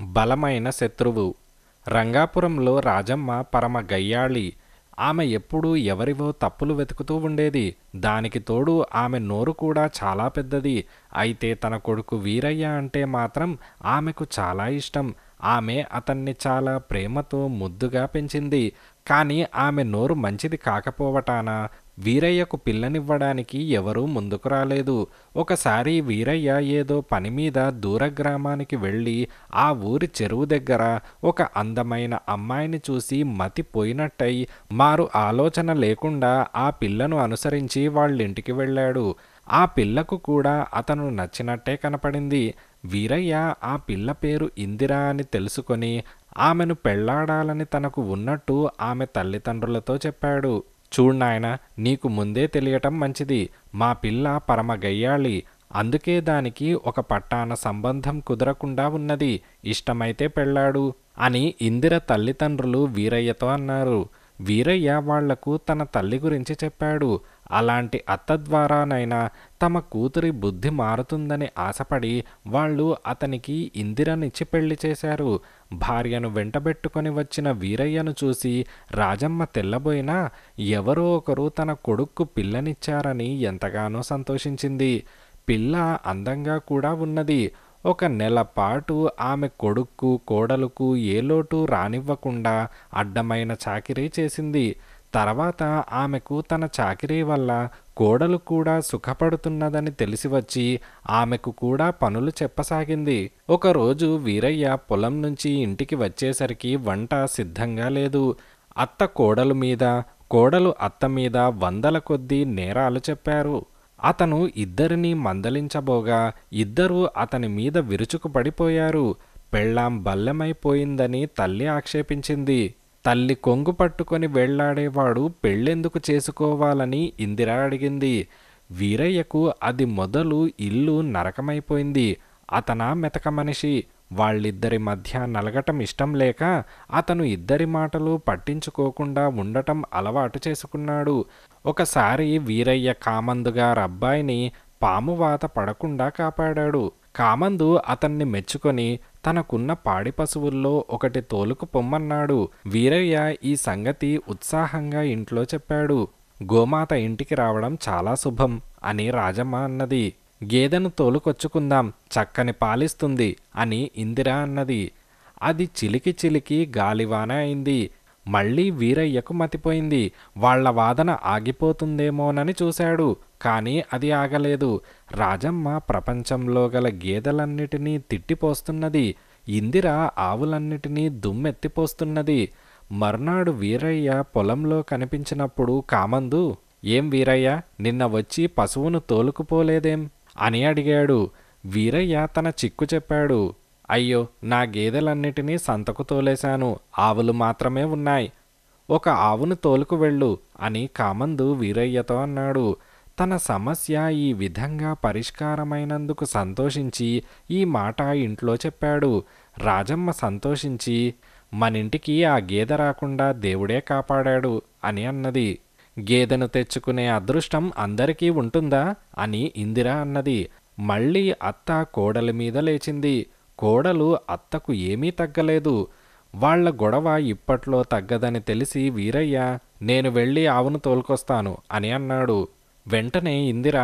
బలమైన శత్రువు రంగాపురంలో రాజమ్మ పరమ గయ్యాళి ఆమె ఎప్పుడూ ఎవరివో తప్పులు వెతుకుతూ ఉండేది దానికి తోడు ఆమె నోరు కూడా చాలా పెద్దది అయితే తన కొడుకు వీరయ్య అంటే మాత్రం ఆమెకు చాలా ఇష్టం ఆమె అతన్ని చాలా ప్రేమతో ముద్దుగా పెంచింది కానీ ఆమె నోరు మంచిది కాకపోవటాన వీరయ్యకు పిల్లనివ్వడానికి ఎవరూ ముందుకు రాలేదు ఒకసారి వీరయ్య ఏదో పని మీద దూర గ్రామానికి వెళ్ళి ఆ ఊరి చెరువు దగ్గర ఒక అందమైన అమ్మాయిని చూసి మతి పోయినట్టయి మారు ఆలోచన లేకుండా ఆ పిల్లను అనుసరించి వాళ్ళింటికి వెళ్ళాడు ఆ పిల్లకు కూడా అతను నచ్చినట్టే కనపడింది వీరయ్య ఆ పిల్ల పేరు ఇందిరా అని తెలుసుకొని ఆమెను పెళ్లాడాలని తనకు ఉన్నట్టు ఆమె తల్లిదండ్రులతో చెప్పాడు చూడ్నాయన నీకు ముందే తెలియటం మంచిది మా పిల్ల పరమ గయ్యాళి అందుకే దానికి ఒక పట్టాన సంబంధం కుదరకుండా ఉన్నది ఇష్టమైతే పెళ్ళాడు అని ఇందిర తల్లిదండ్రులు వీరయ్యతో అన్నారు వీరయ్య వాళ్లకు తన తల్లి గురించి చెప్పాడు అలాంటి అత్త ద్వారానైనా తమ కూతురి బుద్ధి మారుతుందని ఆశపడి వాళ్ళు అతనికి ఇందిరనిచ్చి పెళ్లి చేశారు భార్యను వెంటబెట్టుకొని వచ్చిన వీరయ్యను చూసి రాజమ్మ తెల్లబోయినా ఎవరో ఒకరు తన కొడుక్కు పిల్లనిచ్చారని ఎంతగానో సంతోషించింది పిల్ల అందంగా కూడా ఉన్నది ఒక నెల పాటు ఆమె కొడుక్కు కోడలుకు ఏ లోటు రానివ్వకుండా అడ్డమైన చాకిరీ చేసింది తర్వాత ఆమెకు తన చాకిరీ వల్ల కోడలు కూడా సుఖపడుతున్నదని తెలిసి వచ్చి ఆమెకు కూడా పనులు చెప్పసాగింది ఒకరోజు వీరయ్య పొలం నుంచి ఇంటికి వచ్చేసరికి వంట సిద్ధంగా లేదు అత్త కోడలు మీద కోడలు అత్త మీద వందల కొద్దీ నేరాలు చెప్పారు అతను ఇద్దరినీ మందలించబోగా ఇద్దరూ అతని మీద విరుచుకుపడిపోయారు పెళ్ళాం బల్లెమైపోయిందని తల్లి ఆక్షేపించింది తల్లి కొంగు పట్టుకొని వెళ్లాడేవాడు పెళ్ళెందుకు చేసుకోవాలని ఇందిర అడిగింది వీరయ్యకు అది మొదలు ఇల్లు నరకమైపోయింది అతన మెతక మనిషి వాళ్ళిద్దరి మధ్య నలగటం ఇష్టం లేక అతను ఇద్దరి మాటలు పట్టించుకోకుండా ఉండటం అలవాటు చేసుకున్నాడు ఒకసారి వీరయ్య కామందుగారు అబ్బాయిని పామువాత పడకుండా కాపాడాడు కామందు అతన్ని మెచ్చుకొని తనకున్న పాడి పశువుల్లో ఒకటి తోలుకు పొమ్మన్నాడు వీరయ్య ఈ సంగతి ఉత్సాహంగా ఇంట్లో చెప్పాడు గోమాత ఇంటికి రావడం చాలా శుభం అని రాజమ్మ అన్నది గేదెను తోలుకొచ్చుకుందాం చక్కని పాలిస్తుంది అని ఇందిర అన్నది అది చిలికి చిలికి గాలివాన అయింది మళ్ళీ వీరయ్యకు మతిపోయింది వాళ్ల వాదన ఆగిపోతుందేమోనని చూశాడు కానీ అది ఆగలేదు రాజమ్మ ప్రపంచంలో గల గేదెలన్నిటినీ తిట్టిపోస్తున్నది ఇందిర ఆవులన్నిటినీ దుమ్మెత్తిపోస్తున్నది మర్నాడు వీరయ్య పొలంలో కనిపించినప్పుడు కామందు ఏం వీరయ్య నిన్న వచ్చి పశువును తోలుకుపోలేదేం అని అడిగాడు వీరయ్య తన చిక్కు చెప్పాడు అయ్యో నా గేదెలన్నిటినీ సంతకు తోలేశాను ఆవులు మాత్రమే ఉన్నాయి ఒక ఆవును తోలుకు వెళ్ళు అని కామందు వీరయ్యతో అన్నాడు తన సమస్య ఈ విధంగా పరిష్కారమైనందుకు సంతోషించి ఈ మాట ఇంట్లో చెప్పాడు రాజమ్మ సంతోషించి మనింటికి ఆ గేదె రాకుండా దేవుడే కాపాడాడు అని అన్నది గేదెను తెచ్చుకునే అదృష్టం అందరికీ ఉంటుందా అని ఇందిర అన్నది మళ్ళీ అత్త కోడలి మీద లేచింది కోడలు అత్తకు ఏమీ తగ్గలేదు వాళ్ల గొడవ ఇప్పట్లో తగ్గదని తెలిసి వీరయ్య నేను వెళ్ళి ఆవును తోలుకొస్తాను అని అన్నాడు వెంటనే ఇందిర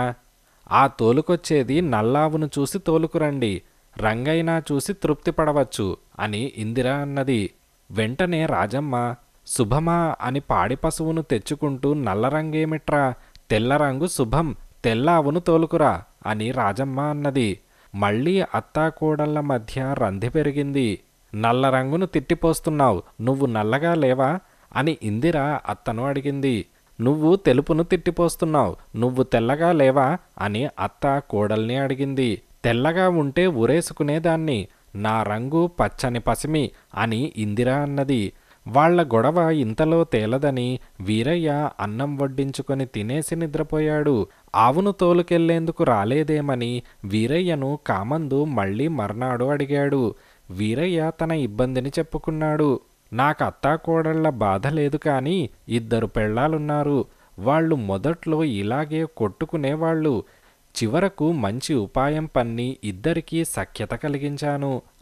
ఆ తోలుకొచ్చేది నల్లావును చూసి తోలుకురండి రంగైనా చూసి తృప్తి పడవచ్చు అని ఇందిర అన్నది వెంటనే రాజమ్మ శుభమా అని పాడి పశువును తెచ్చుకుంటూ నల్ల రంగేమిట్రా తెల్ల రంగు శుభం తెల్లావును తోలుకురా అని రాజమ్మ అన్నది మళ్ళీ అత్తాకోడళ్ల మధ్య రంధి పెరిగింది నల్ల రంగును తిట్టిపోస్తున్నావు నువ్వు నల్లగా లేవా అని ఇందిర అత్తను అడిగింది నువ్వు తెలుపును తిట్టిపోస్తున్నావు నువ్వు తెల్లగా లేవా అని అత్త కోడల్ని అడిగింది తెల్లగా ఉంటే ఉరేసుకునేదాన్ని నా రంగు పచ్చని పసిమి అని ఇందిర అన్నది వాళ్ల గొడవ ఇంతలో తేలదని వీరయ్య అన్నం వడ్డించుకొని తినేసి నిద్రపోయాడు ఆవును తోలుకెళ్లేందుకు రాలేదేమని వీరయ్యను కామందు మళ్ళీ మర్నాడు అడిగాడు వీరయ్య తన ఇబ్బందిని చెప్పుకున్నాడు నాకు అత్తాకోడళ్ల బాధ లేదు కానీ ఇద్దరు పెళ్ళాలున్నారు వాళ్ళు మొదట్లో ఇలాగే కొట్టుకునేవాళ్ళు చివరకు మంచి ఉపాయం పన్ని ఇద్దరికీ సఖ్యత కలిగించాను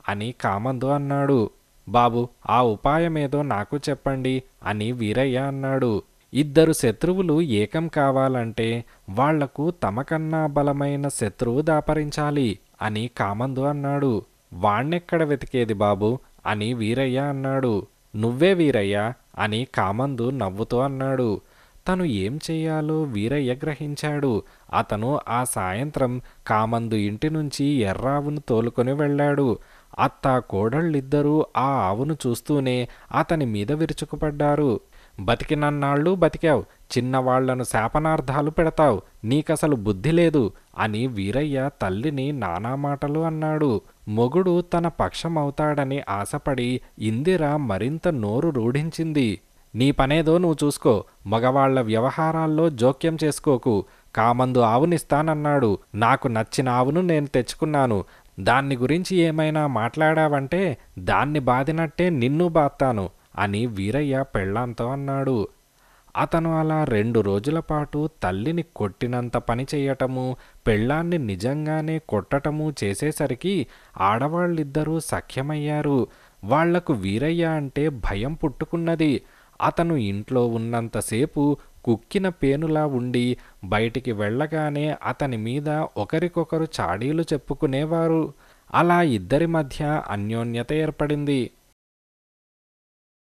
అని కామందు అన్నాడు బాబు ఆ ఉపాయమేదో నాకు చెప్పండి అని వీరయ్య అన్నాడు ఇద్దరు శత్రువులు ఏకం కావాలంటే వాళ్లకు తమకన్నా బలమైన శత్రువు దాపరించాలి అని కామందు అన్నాడు వాణ్ణెక్కడ వెతికేది బాబు అని వీరయ్య అన్నాడు నువ్వే వీరయ్య అని కామందు నవ్వుతూ అన్నాడు తను ఏం చెయ్యాలో వీరయ్య గ్రహించాడు అతను ఆ సాయంత్రం కామందు ఇంటి నుంచి ఎర్రావును తోలుకొని వెళ్ళాడు అత్త కోడళ్ళిద్దరూ ఆ ఆవును చూస్తూనే అతని మీద విరుచుకుపడ్డారు బతికినన్నాళ్ళు బతికావు చిన్నవాళ్లను శాపనార్థాలు పెడతావు నీకసలు బుద్ధి లేదు అని వీరయ్య తల్లిని నానా మాటలు అన్నాడు మొగుడు తన పక్షమవుతాడని ఆశపడి ఇందిర మరింత నోరు రూఢించింది నీ పనేదో నువ్వు చూసుకో మగవాళ్ల వ్యవహారాల్లో జోక్యం చేసుకోకు కామందు ఆవునిస్తానన్నాడు నాకు నచ్చిన ఆవును నేను తెచ్చుకున్నాను దాన్ని గురించి ఏమైనా మాట్లాడావంటే దాన్ని బాదినట్టే నిన్ను బాత్తాను అని వీరయ్య పెళ్ళాంతో అన్నాడు అతను అలా రెండు రోజుల పాటు తల్లిని కొట్టినంత పని చేయటము పెళ్ళాన్ని నిజంగానే కొట్టటము చేసేసరికి ఆడవాళ్ళిద్దరూ సఖ్యమయ్యారు వాళ్లకు వీరయ్య అంటే భయం పుట్టుకున్నది అతను ఇంట్లో ఉన్నంతసేపు కుక్కిన పేనులా ఉండి బయటికి వెళ్ళగానే అతని మీద ఒకరికొకరు చాడీలు చెప్పుకునేవారు అలా ఇద్దరి మధ్య అన్యోన్యత ఏర్పడింది